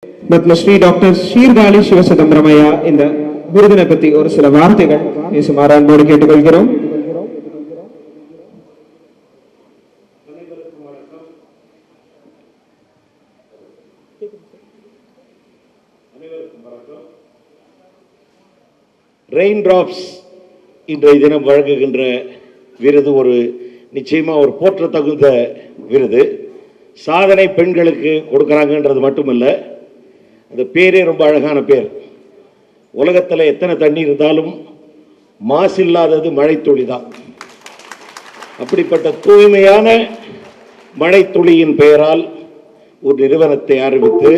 Padmashri doctor Sirkazhi சிவசிதம்பரமையா இந்த விருதினை பத்தி ஒரு சில வார்த்தைகள் பேசுமாறு அன்போடு கேட்டுக்கொள்கிறோம் ரெயின் டிராப்ஸ் இன்றைய தினம் வழங்குகின்ற விருது ஒரு நிச்சயமா ஒரு போற்ற தகுந்த விருது சாதனை பெண்களுக்கு கொடுக்குறாங்கன்றது மட்டுமல்ல அந்த பேரே ரொம்ப அழகான பேர் உலகத்தில் எத்தனை தண்ணி இருந்தாலும் மாசில்லாதது மழைத்துளி தான் அப்படிப்பட்ட தூய்மையான மழைத்துளியின் பெயரால் ஒரு நிறுவனத்தை ஆரம்பித்து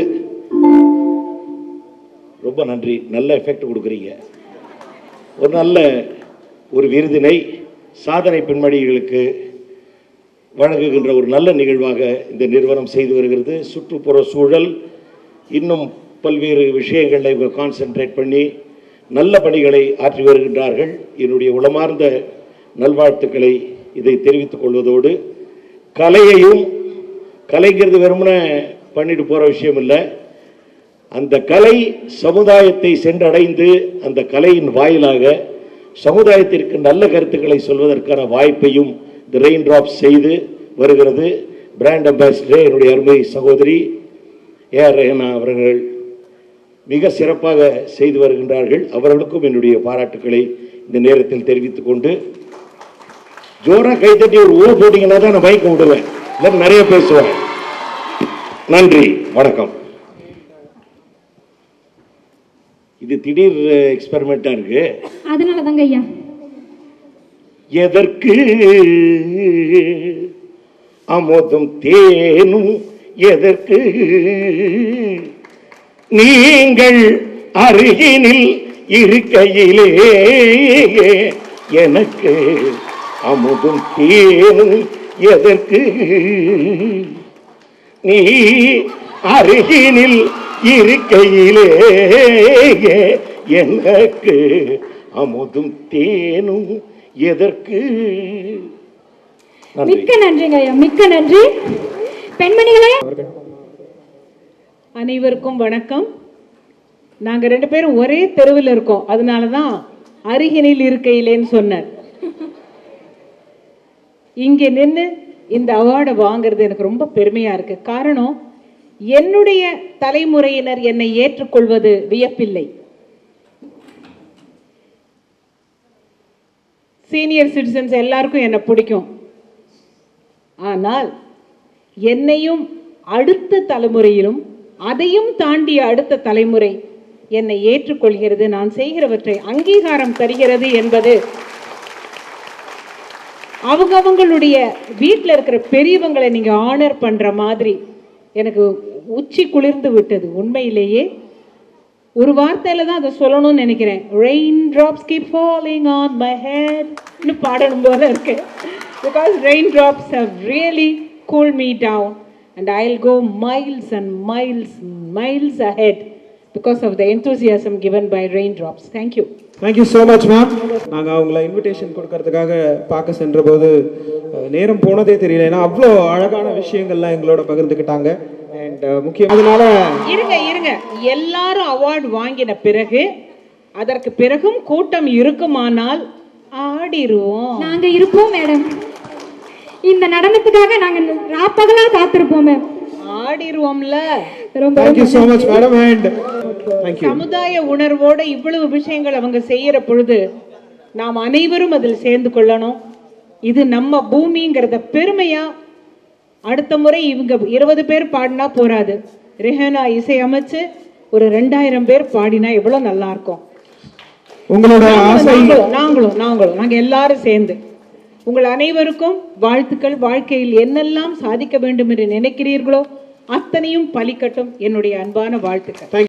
ரொம்ப நன்றி நல்ல எஃபெக்ட் கொடுக்குறீங்க ஒரு நல்ல ஒரு விருதினை சாதனை பெண்மணிகளுக்கு வழங்குகின்ற ஒரு நல்ல நிகழ்வாக இந்த நிறுவனம் செய்து வருகிறது சுற்றுப்புற சூழல் இன்னும் பல்வேறு விஷயங்களை இவங்க கான்சென்ட்ரேட் பண்ணி நல்ல பணிகளை ஆற்றி வருகின்றார்கள் என்னுடைய உளமார்ந்த நல்வாழ்த்துக்களை இதை தெரிவித்துக் கொள்வதோடு கலையையும் கலைங்கிறது வெறுமனே பண்ணிட்டு போகிற விஷயம் இல்லை அந்த கலை சமுதாயத்தை சென்றடைந்து அந்த கலையின் வாயிலாக சமுதாயத்திற்கு நல்ல கருத்துக்களை சொல்வதற்கான வாய்ப்பையும் இந்த ரெயின் டிராப் செய்து வருகிறது பிராண்ட் அம்பாசிடர் என்னுடைய அருமை சகோதரி ஏஆர் ரஹனா அவர்கள் மிக சிறப்பாக செய்து வருகின்றார்கள் அவர்களுக்கும் என்னுடைய பாராட்டுக்களை இந்த நேரத்தில் தெரிவித்துக் கொண்டு ஜோரா கைத்தட்டி ஒரு ஊர் போட்டீங்கன்னா தான் நான் மைக்க விடுவேன் இல்லை நிறைய பேசுவேன் நன்றி வணக்கம் இது திடீர் எக்ஸ்பெரிமெண்டா இருக்கு அதனால தாங்க ஐயா எதற்கு அமுதும் தேனும் எதற்கு நீங்கள் அருகினில் இருக்கையிலே எனக்கு அமுதும் தேனும் எதற்கு நீ அருகினில் இருக்கையிலே எனக்கு அமுதும் தேனும் எதற்கு நன்றி மிக்க நன்றிங்க ஐயா மிக்க நன்றி பெண்மணிகளே அனைவருக்கும் வணக்கம் நாங்க ரெண்டு பேரும் ஒரே தெருவில் இருக்கோம் அதனால தான் அருகினில் இருக்கையிலேன்னு சொன்னேன் இங்கே நின்று இந்த அவார்டை வாங்குறது எனக்கு ரொம்ப பெருமையா இருக்கு காரணம் என்னுடைய தலைமுறையினர் என்னை ஏற்றுக்கொள்வது வியப்பில்லை சீனியர் சிட்டிசன்ஸ் எல்லாருக்கும் என்னை பிடிக்கும் ஆனால் என்னையும் அடுத்த தலைமுறையிலும் அதையும் தாண்டிய அடுத்த தலைமுறை என்னை ஏற்றுக்கொள்கிறது நான் செய்கிறவற்றை அங்கீகாரம் தருகிறது என்பது அவங்க அவங்களுடைய வீட்டில் இருக்கிற பெரியவங்களை நீங்க ஆனர் பண்ற மாதிரி எனக்கு உச்சி குளிர்ந்து விட்டது உண்மையிலேயே ஒரு வார்த்தையில தான் அதை சொல்லணும்னு நினைக்கிறேன் rain drops keep falling on my head இன்னும் பாடணும் போல இருக்கு because rain drops have really cool me down and I will go miles and miles miles ahead because of the enthusiasm given by rain drops thank you thank you so much ma'am நாங்கள் அவங்கள invitation கொடுக்கறதுக்காக பார்க்க சென்றபோது அஹ், நேரம் போனதே தெரியல ஏன்னா அவ்வளோ அழகான விஷயங்கள்லாம் எங்களோட பகிர்ந்துக்கிட்டாங்க அண்ட் முக்கியம் அதனால இருங்க இருங்க எல்லாரும் அவார்டு வாங்கின பிறகு அதற்கு பிறகும் கூட்டம் இருக்குமானால் ஆடிருவோம் நாங்க இருப்போம் மேடம் இந்த நடனத்துக்காக நாங்க ராப்பகலா காத்திருப்போம் மேம் ஆடிருவோம்ல ரொம்ப thank you so much madam and thank you சமுதாய உணர்வோட இவ்வளவு விஷயங்கள் அவங்க செய்யற பொழுது நாம் அனைவரும் அதில் சேர்ந்து கொள்ளணும் இது நம்ம பூமிங்கிறத பெருமையா அடுத்த முறை இவங்க இருபது பேர் பாடினா போராது ரெஹனா இசையமைச்சு ஒரு ரெண்டாயிரம் பேர் பாடினா எவ்வளவு நல்லா இருக்கும் உங்களோட ஆசை நாங்களும் நாங்களும் நாங்களும் நாங்க எல்லாரும் சேர்ந்து உங்கள் அனைவருக்கும் வாழ்த்துக்கள் வாழ்க்கையில் என்னெல்லாம் சாதிக்க வேண்டும் என்று நினைக்கிறீர்களோ அத்தனையும் பலிக்கட்டும் என்னுடைய அன்பான வாழ்த்துக்கள்